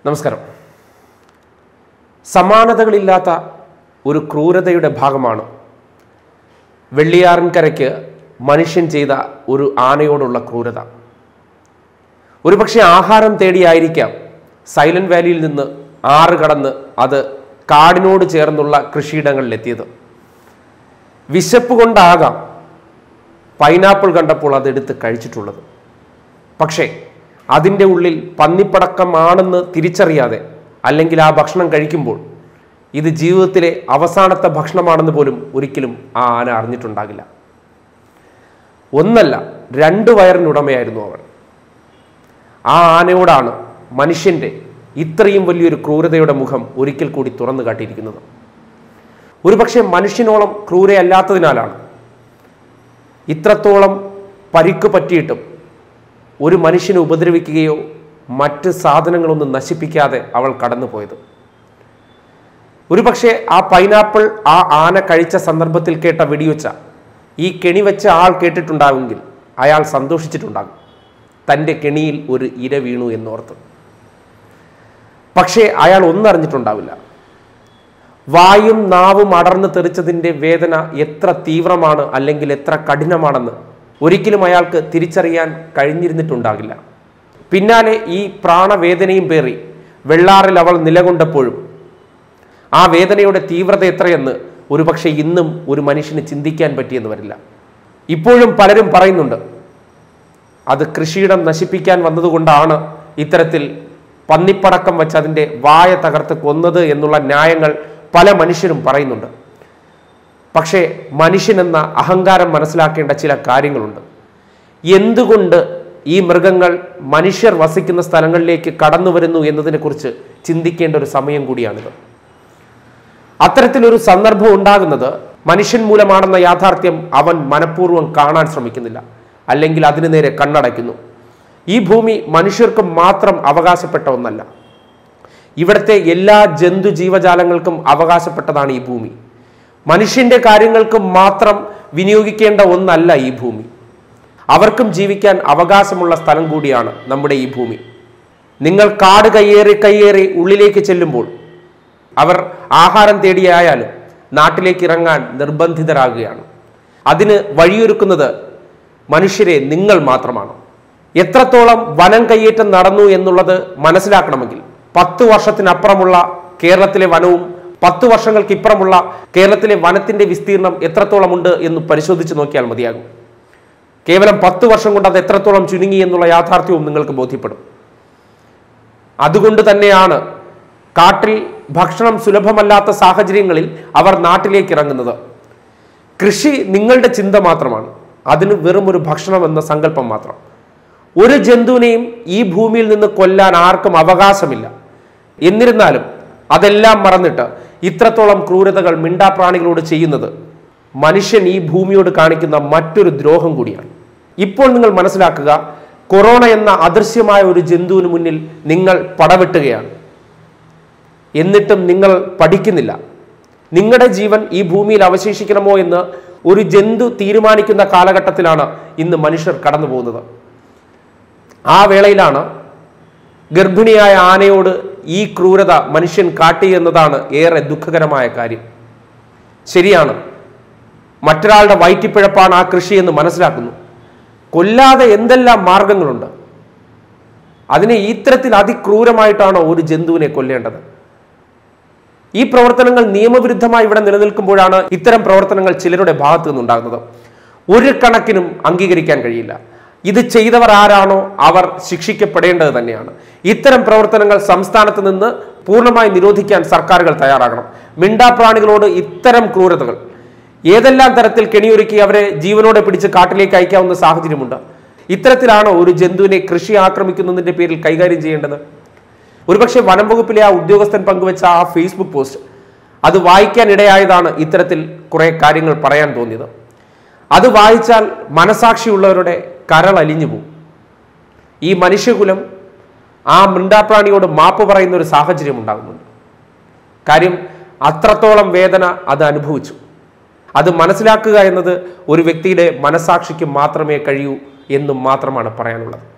നമസ്കാരം സമാനതകളില്ലാത്ത ഒരു ക്രൂരതയുടെ ഭാഗമാണ് വെള്ളിയാറിൻകരയ്ക്ക് മനുഷ്യൻ ചെയ്ത ഒരു ആനയോടുള്ള ക്രൂരത ഒരുപക്ഷെ ആഹാരം തേടിയായിരിക്കാം സൈലന്റ് വാലിയിൽ നിന്ന് ആറ് കടന്ന് അത് കാടിനോട് ചേർന്നുള്ള കൃഷിയിടങ്ങളിലെത്തിയത് വിശപ്പ് കൊണ്ടാകാം പൈനാപ്പിൾ കണ്ടപ്പോൾ അതെടുത്ത് കഴിച്ചിട്ടുള്ളത് പക്ഷേ അതിൻ്റെ ഉള്ളിൽ പന്നിപ്പടക്കമാണെന്ന് തിരിച്ചറിയാതെ അല്ലെങ്കിൽ ആ ഭക്ഷണം കഴിക്കുമ്പോൾ ഇത് ജീവിതത്തിലെ അവസാനത്തെ ഭക്ഷണമാണെന്ന് പോലും ഒരിക്കലും ആ ആന അറിഞ്ഞിട്ടുണ്ടാകില്ല ഒന്നല്ല രണ്ട് വയറിനുടമയായിരുന്നു അവൾ ആ ആനയോടാണ് മനുഷ്യൻ്റെ ഇത്രയും വലിയൊരു ക്രൂരതയുടെ മുഖം ഒരിക്കൽ കൂടി തുറന്നു കാട്ടിയിരിക്കുന്നത് ഒരുപക്ഷെ മനുഷ്യനോളം ക്രൂരയല്ലാത്തതിനാലാണ് ഇത്രത്തോളം പരിക്ക് പറ്റിയിട്ടും ഒരു മനുഷ്യനെ ഉപദ്രവിക്കുകയോ മറ്റ് സാധനങ്ങളൊന്നും നശിപ്പിക്കാതെ അവൾ കടന്നുപോയത് ഒരുപക്ഷെ ആ പൈനാപ്പിൾ ആ ആന കഴിച്ച സന്ദർഭത്തിൽ കേട്ട വെടിവെച്ച ഈ കെണി വെച്ച ആൾ കേട്ടിട്ടുണ്ടാകുമെങ്കിൽ അയാൾ സന്തോഷിച്ചിട്ടുണ്ടാകും തൻ്റെ കെണിയിൽ ഒരു ഇര വീണു എന്നോർത്ത് പക്ഷേ അയാൾ ഒന്നറിഞ്ഞിട്ടുണ്ടാവില്ല വായും നാവും അടർന്നു തെറിച്ചതിൻ്റെ വേദന എത്ര തീവ്രമാണ് അല്ലെങ്കിൽ എത്ര കഠിനമാണെന്ന് ഒരിക്കലും അയാൾക്ക് തിരിച്ചറിയാൻ കഴിഞ്ഞിരുന്നിട്ടുണ്ടാകില്ല പിന്നാലെ ഈ പ്രാണവേദനയും പേറി വെള്ളാറിൽ അവൾ നിലകൊണ്ടപ്പോഴും ആ വേദനയുടെ തീവ്രത എത്രയെന്ന് ഒരുപക്ഷെ ഇന്നും ഒരു മനുഷ്യന് ചിന്തിക്കാൻ പറ്റിയെന്ന് വരില്ല ഇപ്പോഴും പലരും പറയുന്നുണ്ട് അത് കൃഷിയിടം നശിപ്പിക്കാൻ വന്നതുകൊണ്ടാണ് ഇത്തരത്തിൽ പന്നിപ്പടക്കം വെച്ച് അതിൻ്റെ വായ തകർത്ത് കൊന്നത് എന്നുള്ള ന്യായങ്ങൾ പല മനുഷ്യരും പറയുന്നുണ്ട് പക്ഷേ മനുഷ്യനെന്ന അഹങ്കാരം മനസ്സിലാക്കേണ്ട ചില കാര്യങ്ങളുണ്ട് എന്തുകൊണ്ട് ഈ മൃഗങ്ങൾ മനുഷ്യർ വസിക്കുന്ന സ്ഥലങ്ങളിലേക്ക് കടന്നു വരുന്നു എന്നതിനെക്കുറിച്ച് ചിന്തിക്കേണ്ട ഒരു സമയം കൂടിയാണിത് അത്തരത്തിലൊരു സന്ദർഭം ഉണ്ടാകുന്നത് മനുഷ്യൻ മൂലമാണെന്ന യാഥാർത്ഥ്യം അവൻ മനഃപൂർവ്വം കാണാൻ ശ്രമിക്കുന്നില്ല അല്ലെങ്കിൽ അതിനു നേരെ കണ്ണടയ്ക്കുന്നു ഈ ഭൂമി മനുഷ്യർക്ക് മാത്രം അവകാശപ്പെട്ട ഒന്നല്ല ഇവിടുത്തെ എല്ലാ ജന്തു ജീവജാലങ്ങൾക്കും അവകാശപ്പെട്ടതാണ് ഈ ഭൂമി മനുഷ്യന്റെ കാര്യങ്ങൾക്ക് മാത്രം വിനിയോഗിക്കേണ്ട ഒന്നല്ല ഈ ഭൂമി അവർക്കും ജീവിക്കാൻ അവകാശമുള്ള സ്ഥലം കൂടിയാണ് നമ്മുടെ ഈ ഭൂമി നിങ്ങൾ കാട് കയ്യേറി കയ്യേറി ഉള്ളിലേക്ക് ചെല്ലുമ്പോൾ അവർ ആഹാരം തേടിയായാലും നാട്ടിലേക്ക് ഇറങ്ങാൻ നിർബന്ധിതരാകുകയാണ് അതിന് വഴിയൊരുക്കുന്നത് മനുഷ്യരെ നിങ്ങൾ മാത്രമാണ് എത്രത്തോളം വനം കയ്യേറ്റം നടന്നു എന്നുള്ളത് മനസ്സിലാക്കണമെങ്കിൽ പത്ത് വർഷത്തിനപ്പുറമുള്ള കേരളത്തിലെ വനവും പത്ത് വർഷങ്ങൾക്ക് ഇപ്പുറമുള്ള കേരളത്തിലെ വനത്തിന്റെ വിസ്തീർണം എത്രത്തോളം ഉണ്ട് എന്ന് പരിശോധിച്ച് നോക്കിയാൽ മതിയാകും കേവലം പത്ത് വർഷം കൊണ്ട് അത് എത്രത്തോളം ചുരുങ്ങി എന്നുള്ള യാഥാർത്ഥ്യവും നിങ്ങൾക്ക് ബോധ്യപ്പെടും അതുകൊണ്ട് തന്നെയാണ് കാട്ടിൽ ഭക്ഷണം സുലഭമല്ലാത്ത സാഹചര്യങ്ങളിൽ അവർ നാട്ടിലേക്ക് ഇറങ്ങുന്നത് കൃഷി നിങ്ങളുടെ ചിന്ത മാത്രമാണ് അതിന് വെറും ഒരു ഭക്ഷണം എന്ന സങ്കല്പം മാത്രം ഒരു ജന്തുവിനെയും ഈ ഭൂമിയിൽ നിന്ന് കൊല്ലാൻ ആർക്കും അവകാശമില്ല എന്നിരുന്നാലും അതെല്ലാം മറന്നിട്ട് ഇത്രത്തോളം ക്രൂരതകൾ മിണ്ടാപ്രാണികളോട് ചെയ്യുന്നത് മനുഷ്യൻ ഈ ഭൂമിയോട് കാണിക്കുന്ന മറ്റൊരു ദ്രോഹം കൂടിയാണ് ഇപ്പോൾ നിങ്ങൾ മനസ്സിലാക്കുക കൊറോണ എന്ന അദൃശ്യമായ ഒരു ജന്തുവിന് മുന്നിൽ നിങ്ങൾ പടവെട്ടുകയാണ് എന്നിട്ടും നിങ്ങൾ പഠിക്കുന്നില്ല നിങ്ങളുടെ ജീവൻ ഈ ഭൂമിയിൽ അവശേഷിക്കണമോ എന്ന് ഒരു ജന്തു തീരുമാനിക്കുന്ന കാലഘട്ടത്തിലാണ് ഇന്ന് മനുഷ്യർ കടന്നു പോകുന്നത് ആ വേളയിലാണ് ഗർഭിണിയായ ആനയോട് ഈ ക്രൂരത മനുഷ്യൻ കാട്ടി എന്നതാണ് ഏറെ ദുഃഖകരമായ കാര്യം ശരിയാണ് മറ്റൊരാളുടെ വയറ്റിപ്പിഴപ്പാണ് ആ കൃഷി എന്ന് മനസ്സിലാക്കുന്നു കൊല്ലാതെ എന്തെല്ലാം മാർഗങ്ങളുണ്ട് അതിനെ ഇത്തരത്തിൽ അതിക്രൂരമായിട്ടാണോ ഒരു ജന്തുവിനെ കൊല്ലേണ്ടത് ഈ പ്രവർത്തനങ്ങൾ നിയമവിരുദ്ധമായി ഇവിടെ നിലനിൽക്കുമ്പോഴാണ് ഇത്തരം പ്രവർത്തനങ്ങൾ ചിലരുടെ ഭാഗത്തു നിന്നുണ്ടാകുന്നത് ഒരു കണക്കിനും അംഗീകരിക്കാൻ കഴിയില്ല ഇത് ചെയ്തവർ ആരാണോ അവർ ശിക്ഷിക്കപ്പെടേണ്ടത് തന്നെയാണ് ഇത്തരം പ്രവർത്തനങ്ങൾ സംസ്ഥാനത്ത് നിന്ന് പൂർണ്ണമായി നിരോധിക്കാൻ സർക്കാരുകൾ തയ്യാറാകണം മിണ്ടാപ്രാണികളോട് ഇത്തരം ക്രൂരതകൾ ഏതെല്ലാം തരത്തിൽ കെണിയൊരുക്കി അവരെ ജീവനോടെ പിടിച്ച് കാട്ടിലേക്ക് അയക്കാവുന്ന സാഹചര്യമുണ്ട് ഇത്തരത്തിലാണോ ഒരു ജന്തുവിനെ കൃഷി ആക്രമിക്കുന്നതിന്റെ പേരിൽ കൈകാര്യം ചെയ്യേണ്ടത് ഒരുപക്ഷെ വനം വകുപ്പിലെ ആ ഉദ്യോഗസ്ഥൻ പങ്കുവെച്ച ആ ഫേസ്ബുക്ക് പോസ്റ്റ് അത് വായിക്കാൻ ഇടയായതാണ് ഇത്തരത്തിൽ കുറെ കാര്യങ്ങൾ പറയാൻ തോന്നിയത് അത് വായിച്ചാൽ മനസാക്ഷിയുള്ളവരുടെ കരൾ അലിഞ്ഞു പോകും ഈ മനുഷ്യകുലം ആ മിണ്ടാപ്രാണിയോട് മാപ്പ് പറയുന്ന ഒരു സാഹചര്യം ഉണ്ടാകുന്നുണ്ട് കാര്യം അത്രത്തോളം വേദന അത് അനുഭവിച്ചു അത് മനസ്സിലാക്കുക എന്നത് ഒരു വ്യക്തിയുടെ മനസാക്ഷിക്ക് മാത്രമേ കഴിയൂ എന്നും മാത്രമാണ് പറയാനുള്ളത്